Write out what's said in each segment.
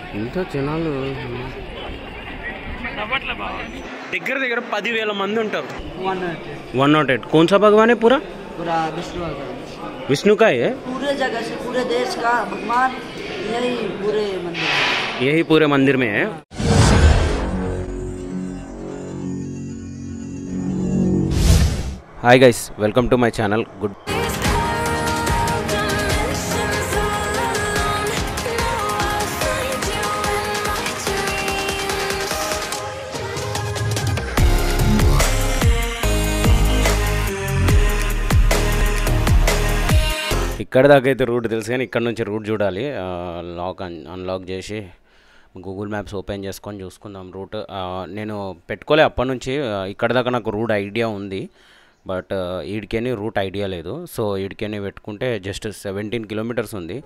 ఇంత జనాలు దగ్గర దగ్గర పదివేల మంది ఉంటారు वन वन नॉट एट कौन सा भगवान है पूरा पूरा विष्णु भगवान विष्णु का है पूरे जगह से पूरे देश का भगवान यही पूरे मंदिर है यही पूरे मंदिर में है hi guys welcome to my channel good ఇక్కడ దాకా అయితే రూట్ తెలుసు కానీ ఇక్కడ నుంచి రూట్ చూడాలి ఆ, లాక్ అన్ అన్లాక్ చేసి గూగుల్ మ్యాప్స్ ఓపెన్ చేసుకొని చూసుకుందాం రూట్ ఆ, నేను పెట్టుకోలే అప్పటి నుంచి ఆ, ఇక్కడ దాకా నాకు రూట్ ఐడియా ఉంది బట్ ఈడికేని రూట్ ఐడియా లేదు సో ఈడికేని పెట్టుకుంటే జస్ట్ సెవెంటీన్ కిలోమీటర్స్ ఉంది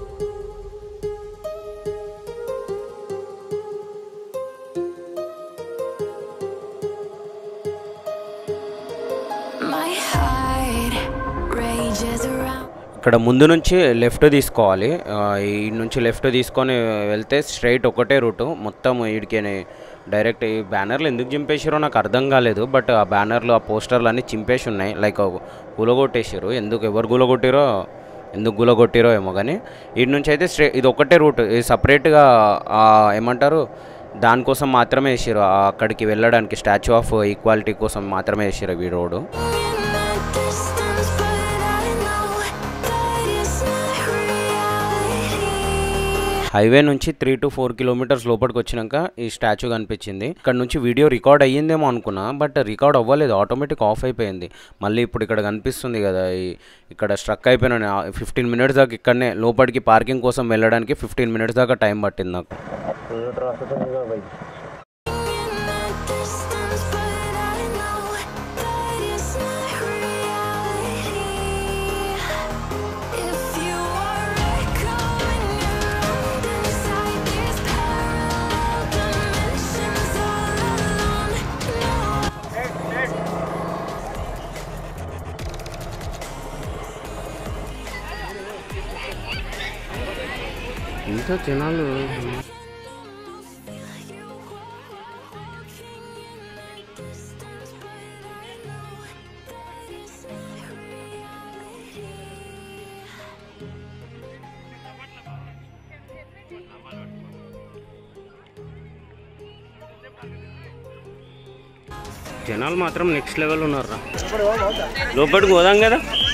My heart rages around. ఇక్కడ ముందు నుంచి లెఫ్ట్ తీసుకోవాలి ఆ, ఈ నుంచి లెఫ్ట్ తీసుకొని వెళ్తే స్ట్రైట్ ఒకటే రూటు మొత్తం ఈడికి డైరెక్ట్ ఈ బ్యానర్లు ఎందుకు చింపేసారో నాకు అర్థం కాలేదు బట్ ఆ బ్యానర్లు ఆ పోస్టర్లు అన్నీ చింపేసి ఉన్నాయి లైక్ గులగొట్టేసారు ఎందుకు ఎవరు గులగొట్టిరో ఎందుకు గులగొట్టిరో ఏమో కానీ ఈడి నుంచి అయితే స్ట్రే ఇది ఒకటే రూట్ ఇది సపరేట్గా ఏమంటారు దానికోసం మాత్రమే వేసారు అక్కడికి వెళ్ళడానికి స్టాచ్యూ ఆఫ్ ఈక్వాలిటీ కోసం మాత్రమే వేసారు ఈ road In the distance, but I know that it's not reality. Highway నుంచి త్రీ టు ఫోర్ కిలోమీటర్స్ లోపలికి వచ్చినాక ఈ స్టాచ్యూ కనిపించింది ఇక్కడ నుంచి వీడియో రికార్డ్ అయ్యిందేమో అనుకున్నా బట్ రికార్డ్ అవ్వలేదు ఆటోమేటిక్ ఆఫ్ అయిపోయింది మళ్ళీ ఇప్పుడు ఇక్కడ కనిపిస్తుంది కదా ఈ ఇక్కడ స్ట్రక్ అయిపోయినా ఫిఫ్టీన్ మినిట్స్ దాకా ఇక్కడనే లోపలికి పార్కింగ్ కోసం వెళ్ళడానికి ఫిఫ్టీన్ మినిట్స్ దాకా టైం పట్టింది నాకు In the distance, but I know that it's not reality. If you are echoing around inside these parallel dimensions all alone, no ఇంత జనాలు జనాలు మాత్రం నెక్స్ట్ లెవెల్ ఉన్నారు లోపలికి పోదాం కదా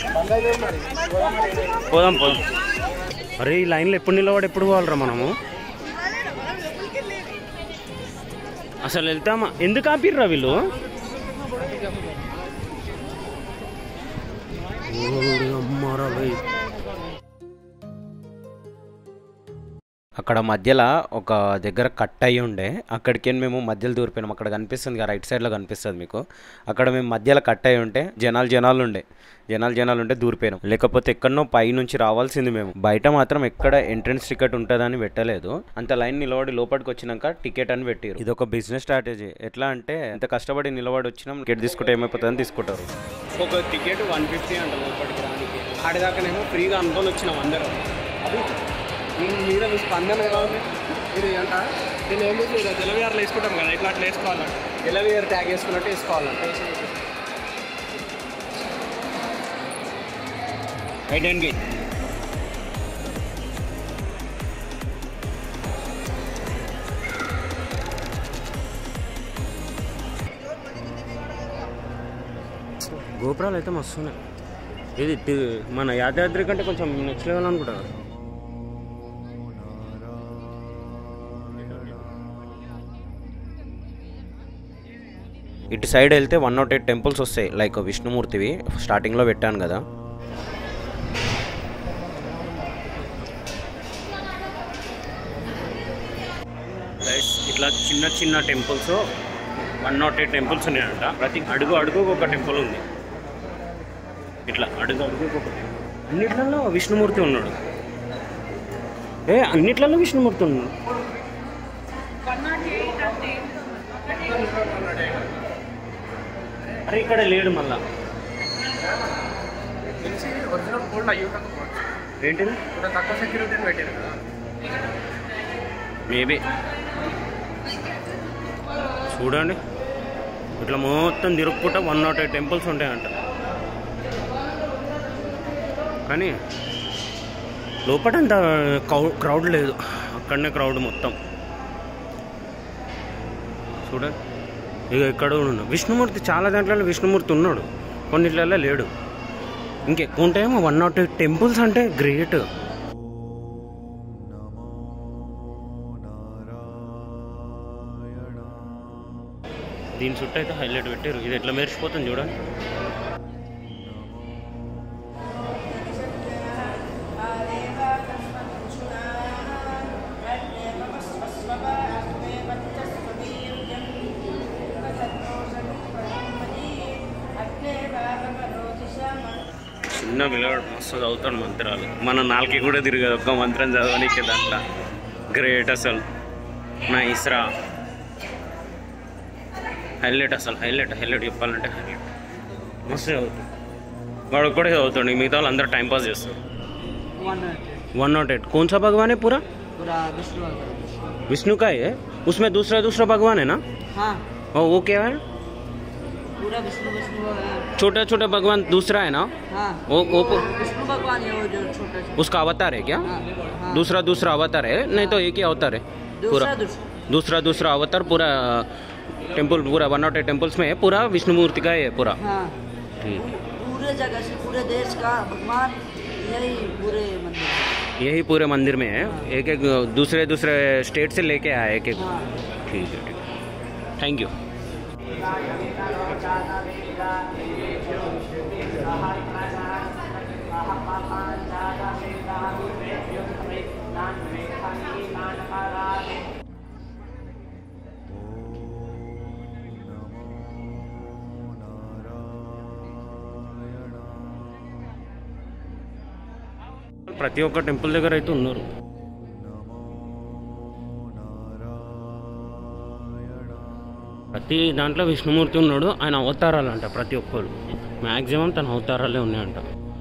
పోదాం పోదాం అరే ఈ లైన్లో ఎప్పుడు నిలబడి ఎప్పుడు పోవాలరా మనము అసలు వెళ్తామా ఎందుకు ఆపిర్రా వీళ్ళు ఓరి అమ్మారా భయ్. అక్కడ మధ్యలో ఒక దగ్గర కట్ అయ్యి ఉండే అక్కడికి మేము మధ్యలో దూరిపోయినాం అక్కడ కనిపిస్తుంది కదా రైట్ సైడ్లో కనిపిస్తుంది మీకు అక్కడ మేము మధ్యలో కట్ అయ్యి ఉంటే జనాలు జనాలు ఉండే జనాలు జనాలు ఉంటే దూరిపోయినాం లేకపోతే ఎక్కడనో పై నుంచి రావాల్సింది మేము బయట మాత్రం ఎక్కడ ఎంట్రన్స్ టికెట్ ఉంటుందని పెట్టలేదు అంత లైన్ నిలబడి లోపలికి వచ్చినాక టికెట్ అని పెట్టారు ఇది ఒక బిజినెస్ స్ట్రాటజీ ఎట్లా అంటే ఎంత కష్టపడి నిలబడి వచ్చినాం టికెట్ తీసుకుంటే ఏమైపోతుందని తీసుకుంటారు ఒక టికెట్ వన్ ఫిఫ్టీ అంట లోపలికి రానికి ఆడిదాకానేమో ఫ్రీగా అనుకొని వచ్చినాం అందరం దీని మీద మీ స్పందన ఎలా ఉంది ఇది అంట నేను ఏం చేసి తెలవిఆర్లో వేసుకుంటాం కదా ఇట్లా అట్లా వేసుకోవాలంట తెలవిఆర్ ట్యాగ్ వేసుకున్నట్టు వేసుకోవాలంట రైట్ హ్యాండ్కి గోపురాలు అయితే మస్తున్నాయి ఇది టి- మన యాదాద్రి కంటే కొంచెం నెక్స్ట్ లెవెల్ అనుకుంటా ఇటు సైడ్ వెళ్తే వన్ నాట్ ఎయిట్ టెంపుల్స్ వస్తాయి లైక్ విష్ణుమూర్తివి స్టార్టింగ్లో పెట్టాను కదా ఇట్లా చిన్న చిన్న temples one nought eight temples ఉన్నాయంట ప్రతి అడుగు అడుగు ఒక టెంపుల్ ఉంది ఇట్లా అడుగు అడుగు ఒక టెంపుల్ అన్నిట్లలో విష్ణుమూర్తి ఉన్నాడు ఏ అన్నిట్లలో విష్ణుమూర్తి ఉన్నాడు అరే ఇక్కడ లేడు మళ్ళా తెలిసి ఒరిజినల్ గోల్డ్ అయ్యి ఉండకపోవచ్చు ఏంటిది కొంచెం తక్కువ సెక్యూరిటీని పెట్టారు కదా మేబీ చూడండి ఇట్లా మొత్తం తిరుక్కుంటా వన్ నాట్ ఎయిట్ టెంపుల్స్ ఉంటాయంట కానీ లోపల అంత క్రౌడ్ లేదు అక్కడనే క్రౌడ్ మొత్తం చూడండి ఇక ఇక్కడ కూడా ఉన్నాడు విష్ణుమూర్తి చాలా దాంట్లో విష్ణుమూర్తి ఉన్నాడు కొన్నిట్లలో లేడు ఇంకెక్కువ ఉంటాయేమో వన్ నాట్ ఎయిట్ టెంపుల్స్ అంటే గ్రేట్ దీని చుట్టూ అయితే హైలైట్ పెట్టారు ఇది ఎట్లా మెరిసిపోతుంది చూడండి చిన్న పిల్లవాడు మస్తు చదువుతాడు మంత్రాలు మన నాలుగు కూడా తిరగదు ఒక్క మంత్రం చదవనీకే దాంట్లో గ్రేట్ అసలు నైస్ రా హైలైట్ అసలు హైలైట్ హైలైట్ చెప్పాలంటే హైలైట్ మస్తు చదువుతాడు వాడు కూడా చదువుతాడు మిగతా వాళ్ళు అందరూ టైం పాస్ చేస్తారు वन वन नॉट एट कौन सा भगवान है पूरा पूरा विष्णु भगवान। विष्णु का ही है उसमें दूसरा दूसरा भगवान है ना हाँ और वो क्या है पूरा विष्णु विष्णु है छोटा छोटा भगवान दूसरा है ना हाँ वो वो विष्णु भगवान है वो जो छोटा सा उसका अवतार है क्या हाँ हाँ दूसरा दूसरा अवतार है नहीं तो एक ही अवतार है पूरा दूसरा दूसरा दूसरा दूसरा अवतार पूरा टेम्पल पूरा वन नॉट एट टेम्पल्स में है पूरा विष्णु मूर्ति का ही है पूरा हाँ ठीक पूरे जगह से पूरे देश का भगवान यही पूरे मंदिर है। यही पूरे मंदिर में है एक एक दूसरे दूसरे स्टेट से लेके आया एक एक हाँ ठीक है ठीक है थैंक यू ప్రతి ఒక్క టెంపుల్ దగ్గర అయితే ఉన్నారు ప్రతి దాంట్లో విష్ణుమూర్తి ఉన్నాడు ఆయన అవతారాలు అంట ప్రతి ఒక్కరు మ్యాక్సిమం తన అవతారాలే ఉన్నాయంట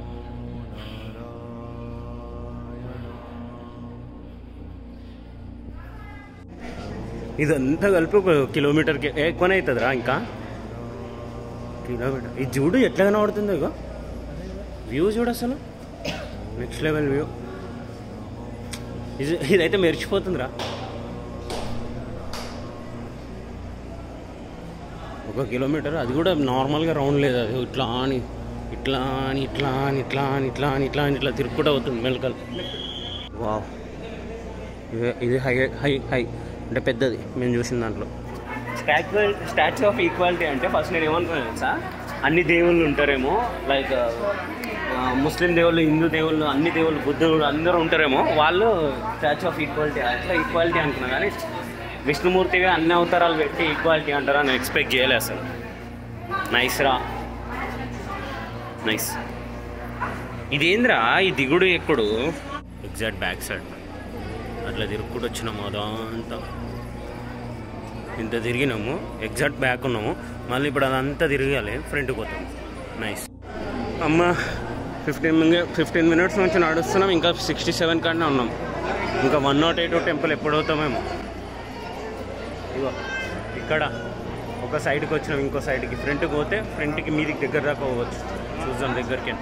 ఇదంతా కలిపి ఒక కిలోమీటర్కి ఎక్కువనే అవుతుందిరా ఇంకా కిలోమీటర్ ఇది చూడు ఎట్లా కనబడుతుందో ఇగో వ్యూ చూడు అసలు నెక్స్ట్ లెవెల్ వ్యూ ఇది ఇదైతే మెరిచిపోతుందిరా ఒక కిలోమీటర్ అది కూడా నార్మల్గా రౌండ్ లేదు అది ఇట్లా అని ఇట్లా అని ఇట్లా అని ఇట్లా అని ఇట్లా అని ఇట్లా అని ఇట్లా తిరుక్కుంటూ అవుతుంది మెలకలు వావ్ ఇది ఇది హై హై హై అంటే పెద్దది మేము చూసిన దాంట్లో స్టాచ్యూ స్టాచ్యూ ఆఫ్ ఈక్వాలిటీ అంటే ఫస్ట్ నేను ఏమనుకున్నాను తెలుసా అన్ని దేవుళ్ళు ఉంటారేమో లైక్ ముస్లిం దేవుళ్ళు హిందూ దేవుళ్ళు అన్ని దేవుళ్ళు బుద్ధుడు అందరూ ఉంటారేమో వాళ్ళు స్టాచ్యూ ఆఫ్ ఈక్వాలిటీ అట్లా ఈక్వాలిటీ అనుకున్నా కానీ విష్ణుమూర్తిగా అన్ని అవతారాలు పెట్టి ఈక్వాలిటీ అంటారా నేను ఎక్స్పెక్ట్ చేయలే అసలు నైస్ రా నైస్ ఇదేంద్రా ఈ దిగుడు ఎక్కుడు ఎగ్జాక్ట్ బ్యాక్ సైడ్ అట్లా తిరుక్కుంటూ వచ్చినాము అదంతా ఇంత తిరిగినాము ఎగ్జాక్ట్ బ్యాక్ ఉన్నాము మళ్ళీ ఇప్పుడు అదంతా తిరగాలి ఫ్రంట్కి పోతాము నైస్ అమ్మ ఫిఫ్టీన్ మినిట్ ఫిఫ్టీన్ మినిట్స్ నుంచి నడుస్తున్నాం ఇంకా సిక్స్టీ సెవెన్ కాడనే ఉన్నాం ఇంకా వన్ నాట్ ఎయిట్ టెంపుల్ ఎప్పుడు అవుతామేమో ఇగో ఇక్కడ ఒక సైడ్కి వచ్చినాం ఇంకో సైడ్కి ఫ్రంట్కి పోతే ఫ్రంట్కి మీదికి దగ్గర దాకా పోవచ్చు చూద్దాం దగ్గరికి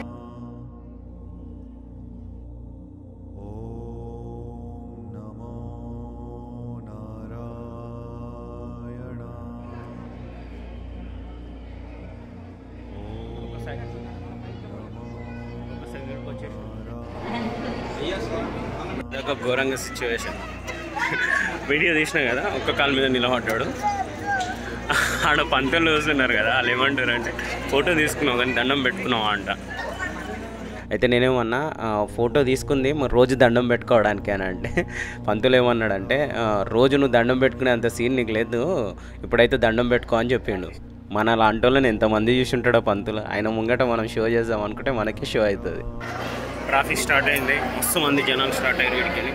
ఒక సైడ్ ఒక సైడ్కి వచ్చేసి ఒక ఘోరంగా సిచ్యువేషన్ వీడియో తీసినా కదా ఒక్క కాలు మీద నిలబడ్డాడు ఆడ పంతులు చూస్తున్నారు కదా వాళ్ళు ఏమంటారు అంటే ఫోటో తీసుకున్నావు కానీ దండం పెట్టుకున్నావా అంట అయితే నేనేమన్నా ఆ, ఫోటో తీసుకుంది మరి రోజు దండం పెట్టుకోవడానికి అని అంటే పంతులు ఏమన్నాడంటే ఆ, రోజు నువ్వు దండం పెట్టుకునే అంత సీన్ నీకు లేదు ఇప్పుడైతే దండం పెట్టుకో అని చెప్పిండు మన లాంటి వాళ్ళని ఎంతమంది చూసి ఉంటాడో పంతులు ఆయన ముంగట మనం షో చేద్దాం అనుకుంటే మనకి షో అవుతుంది ట్రాఫిక్ స్టార్ట్ అయింది మస్తు మంది జనాలు స్టార్ట్ అయ్యారు వీడికి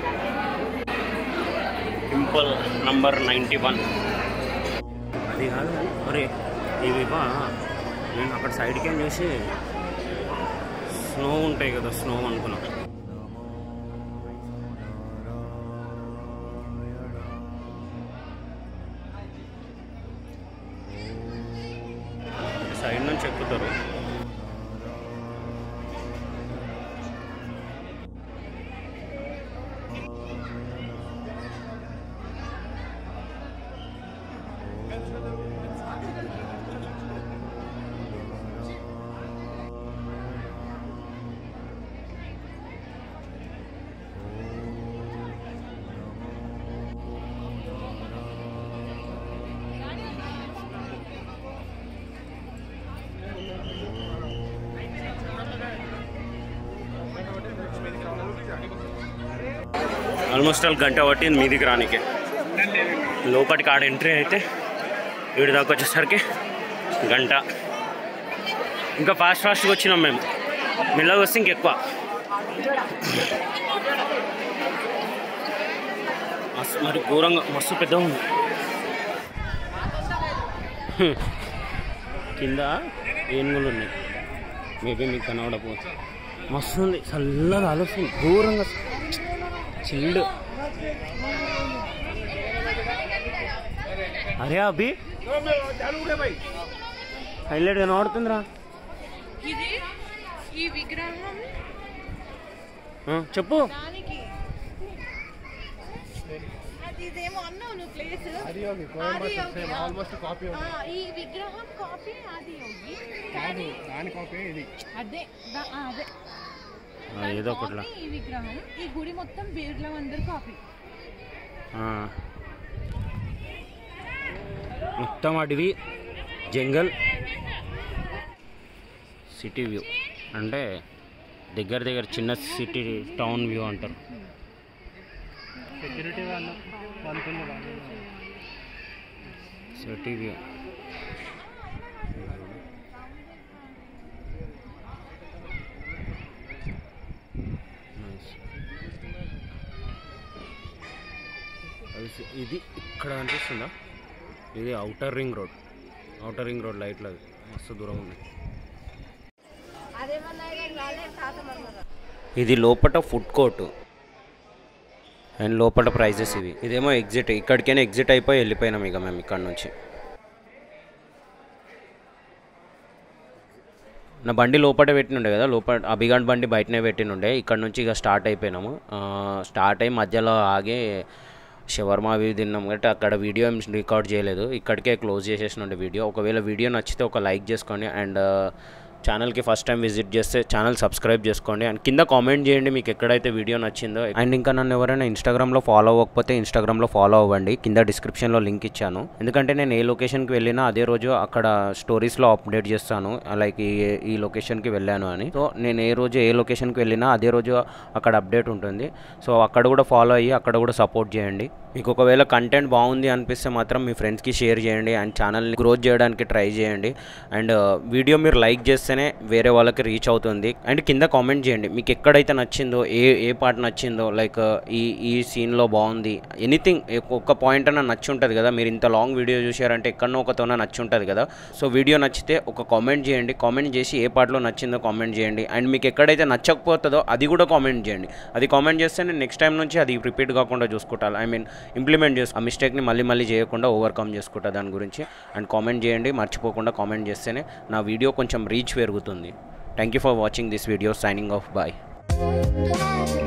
సింపుల్ నంబర్ నైంటీ వన్ అది కాదు మరి ఇవి బా నేను అక్కడ సైడ్కి ఏం చేసి స్నో ఉంటాయి కదా స్నో అనుకున్నా ఆల్మోస్ట్ ఆల్ గంట పట్టింది మీదికి రానికే లోపలికి ఆడ ఎంట్రీ అయితే వీడి దాకా వచ్చేసరికి గంట ఇంకా ఫాస్ట్ ఫాస్ట్గా వచ్చినాం మేము మెల్లగా వస్తే ఇంకెక్కువ మస్తు మరి ఘోరంగా మస్తు పెద్దగా ఉంది హ్మ్. కింద ఏనుగులు ఉన్నాయి మేబీ మీకు కనబడకపోవచ్చు మస్తు ఉంది చల్లగా ఆలోచన ఘోరంగా చిల్డ్ అరే అభి హైలైట్ కనబడుతుందిరా ఇది ఈ విగ్రహం ఆ, చెప్పు దానికి అది ఇదేమో అన్నావు నువ్వు ప్లేస్ అది ఆల్మోస్ట్ కాపీ ఈ విగ్రహం కాపీ అది యోగి కాదు దాని కాపీ ఇది అదే దా- ఆ, అదే ఆ, దాని ఏదో ఒకటిలా కాపీ ఈ విగ్రహం ఈ గుడి మొత్తం బిర్ల మందిర్ కాపీ ఆ. మొత్తం అడవి జంగల్ సిటీ వ్యూ అంటే దగ్గర దగ్గర చిన్న సిటీ టౌన్ వ్యూ అంటారు సిటీ వ్యూ అది సి- ఇది ఇక్కడ అనిపిస్తుందా ఇది outer ring road outer ring road లైట్లు అది మస్తు దూరం ఉంది ఇది లోపల ఫుడ్ కోర్టు అండ్ లోపల ప్రైజెస్ ఇవి ఇదేమో ఎగ్జిట్ ఇక్కడికైనా ఎగ్జిట్ అయిపోయి వెళ్ళిపోయినాం ఇక మేము ఇక్కడ నుంచి నా బండి లోపల పెట్టినుండే కదా లోపల అభిగాన్ బండి బయటనే పెట్టినుండే ఇక్కడ నుంచి ఇక స్టార్ట్ అయిపోయినాము ఆ, స్టార్ట్ అయ్యి మధ్యలో ఆగి షవర్మా అవి తిన్నాం కాబట్టి అక్కడ వీడియో ఏం రికార్డ్ చేయలేదు ఇక్కడికే క్లోజ్ చేసేసినుండే వీడియో ఒకవేళ వీడియో నచ్చితే ఒక లైక్ చేసుకోండి అండ్ ఛానల్కి ఫస్ట్ టైం విజిట్ చేస్తే ఛానల్ సబ్స్క్రైబ్ చేసుకోండి అండ్ కింద కామెంట్ చేయండి మీకు ఎక్కడైతే వీడియో నచ్చిందో అండ్ ఇంకా నన్ను ఎవరైనా ఇన్స్టాగ్రామ్లో ఫాలో అవ్వకపోతే ఇన్స్టాగ్రామ్లో ఫాలో అవ్వండి కింద డిస్క్రిప్షన్లో లింక్ ఇచ్చాను ఎందుకంటే నేను ఏ లొకేషన్కి వెళ్ళినా అదే రోజు అక్కడ స్టోరీస్లో అప్డేట్ చేస్తాను లైక్ ఈ ఈ లొకేషన్కి వెళ్ళాను అని సో నేను ఏ రోజు ఏ లొకేషన్కి వెళ్ళినా అదే రోజు అక్కడ అప్డేట్ ఉంటుంది సో అక్కడ కూడా ఫాలో అయ్యి అక్కడ కూడా సపోర్ట్ చేయండి మీకు ఒకవేళ కంటెంట్ బాగుంది అనిపిస్తే మాత్రం మీ ఫ్రెండ్స్కి షేర్ చేయండి అండ్ ఛానల్ని గ్రోత్ చేయడానికి ట్రై చేయండి అండ్ వీడియో మీరు లైక్ చేస్తేనే వేరే వాళ్ళకి రీచ్ అవుతుంది అండ్ కింద కామెంట్ చేయండి మీకు ఎక్కడైతే నచ్చిందో ఏ ఏ పార్ట్ నచ్చిందో లైక్ ఈ ఈ సీన్లో బాగుంది ఎనీథింగ్ ఒక్క పాయింట్ అన్న నచ్చి ఉంటుంది కదా మీరు ఇంత లాంగ్ వీడియో చూసారంటే ఎక్కడనో ఒకతోన నచ్చి ఉంటుంది కదా సో వీడియో నచ్చితే ఒక కామెంట్ చేయండి కామెంట్ చేసి ఏ పార్ట్లో నచ్చిందో కామెంట్ చేయండి అండ్ మీకు ఎక్కడైతే నచ్చకపోతుందో అది కూడా కామెంట్ చేయండి అది కామెంట్ చేస్తే నేను నెక్స్ట్ టైం నుంచి అది రిపీట్ కాకుండా చూసుకుంటాను ఐ మీన్ ఇంప్లిమెంట్ చేసు ఆ మిస్టేక్ని మళ్ళీ మళ్ళీ చేయకుండా ఓవర్కమ్ చేసుకుంటా దాని గురించి అండ్ కామెంట్ చేయండి మర్చిపోకుండా కామెంట్ చేస్తేనే నా వీడియో కొంచెం రీచ్ పెరుగుతుంది thank you for watching this video signing off bye Thank